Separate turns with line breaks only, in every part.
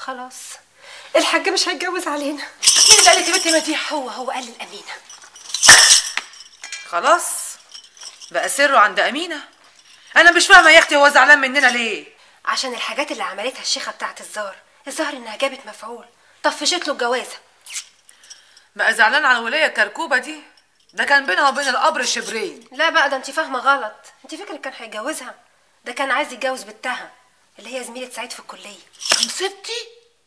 خلاص الحاج مش هيتجوز علينا
مين اللي قال لك يا بنتي مديح
هو هو قال الأمينة
خلاص بقى سره عند امينه انا مش فاهمه يا اختي هو زعلان مننا ليه
عشان الحاجات اللي عملتها الشيخة بتاعت الزار الظاهر انها جابت مفعول طفشت له الجوازة
بقى زعلان على الوليه الكركوبه دي ده كان بينها وبين القبر شبرين
لا بقى ده انت فاهمة غلط انت فاكرة كان هيتجوزها ده كان عايز يتجوز بنتها اللي هي زميلة سعيد في الكلية
مصيبتي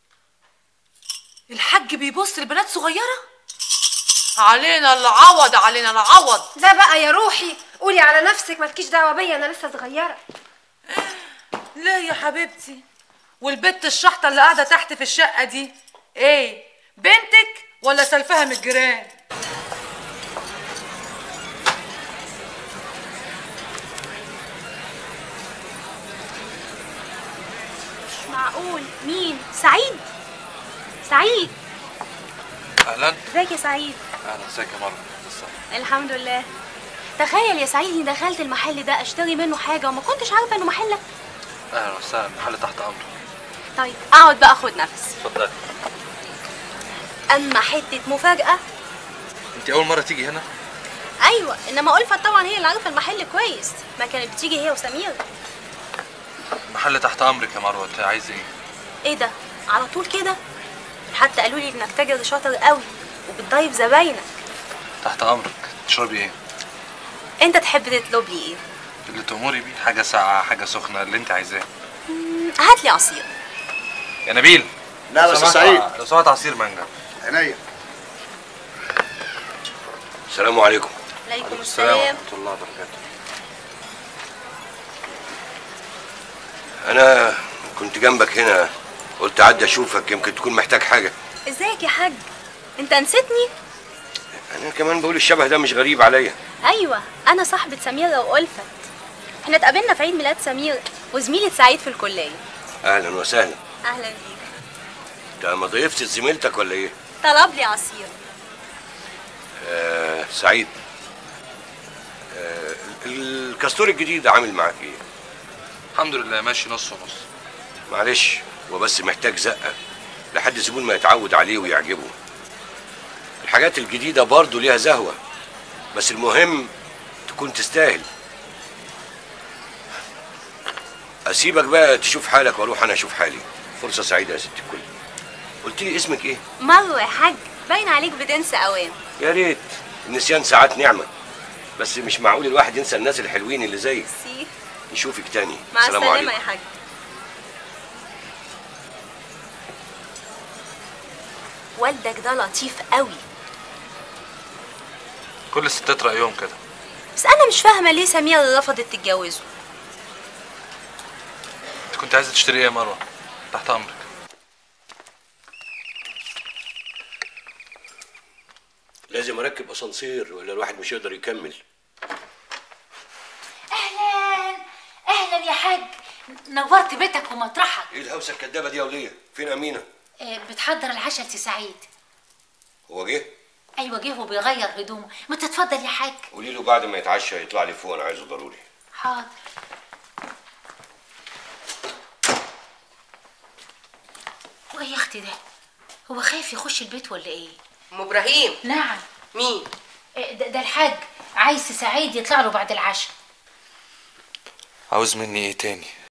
الحاج بيبص لبنات صغيره علينا العوض علينا العوض
لا بقى يا روحي قولي على نفسك مالكيش دعوة بيا انا لسه صغيرة
لا يا حبيبتي والبت الشحطه اللي قاعده تحت في الشقه دي ايه بنتك ولا سلفها من الجيران
مش معقول مين سعيد سعيد
اهلا
ازيك يا سعيد
اهلا ازيك يا مروه لسه
الحمد لله تخيل يا سعيد اني دخلت المحل ده اشتري منه حاجه وما كنتش عارفه انه محلك
اهلا وسهلا المحل تحت امرك
طيب اقعد بقى خد نفس
اتفضلي
اما حته مفاجاه
انت اول مره تيجي هنا
ايوه انما الفت طبعا هي اللي عارفه المحل كويس ما كانت بتيجي هي وسمير
المحل تحت امرك يا مروه انت عايز ايه
ايه ده على طول كده حتى قالوا لي انك تاجر شاطر قوي وبتضيف زباينك
تحت امرك تشربي ايه
انت تحب تطلب لي ايه
اللي تأمري بيه حاجه ساقعه حاجه سخنه اللي انت عايزاه
مم، هات لي عصير
يا نبيل
لا
لو
بس
سمحت-
سعيد
لو سمحت عصير مانجا
عينيا
السلام عليكم
عليكم
السلام
السلام
ورحمه الله وبركاته
انا كنت جنبك هنا قلت اعدي اشوفك يمكن تكون محتاج حاجه
ازيك يا حاج انت نسيتني
انا كمان بقول الشبه ده مش غريب عليا
ايوه انا صاحبه سميره والفت احنا اتقابلنا في عيد ميلاد سمير وزميلة سعيد في الكليه
اهلا وسهلا
اهلا بيك
انت ما ضيفتش زميلتك ولا ايه
طلب لي عصير
آه سعيد آه الكاستور الجديد عامل معاك ايه
الحمد لله ماشي نص ونص
معلش هو بس محتاج زقه لحد الزبون ما يتعود عليه ويعجبه الحاجات الجديده برضه ليها زهوه بس المهم تكون تستاهل اسيبك بقى تشوف حالك واروح انا اشوف حالي فرصه سعيده يا ست الكل قلت لي اسمك ايه
مروه يا حاج باين عليك بتنسى اوام
يا ريت النسيان ساعات نعمه بس مش معقول الواحد ينسى الناس الحلوين اللي زيك
سي
نشوفك تاني
مع
السلام
السلامه
عليكم
يا حاج والدك ده لطيف قوي
كل الستات رايهم كده
بس انا مش فاهمه ليه سمير رفضت تتجوزه
انت كنت عايزه تشتري ايه يا مروه تحت امرك
لازم اركب اسانسير ولا الواحد مش يقدر يكمل
اهلا اهلا يا حاج نورت بيتك ومطرحك
ايه الهوسه الكدابه دي يا وليه فين امينه
آه، بتحضر العشاء لسي سعيد
هو جه
ايوه جه وبيغير هدومه ما تتفضل يا حاج
قولي له بعد ما يتعشى يطلع لي فوق انا عايزه ضروري
حاضر وايه يا اختي ده هو خايف يخش البيت ولا ايه
ام ابراهيم
نعم
مين
آه، ده, ده الحاج عايز سي سعيد يطلع له بعد العشاء
عاوز مني ايه تاني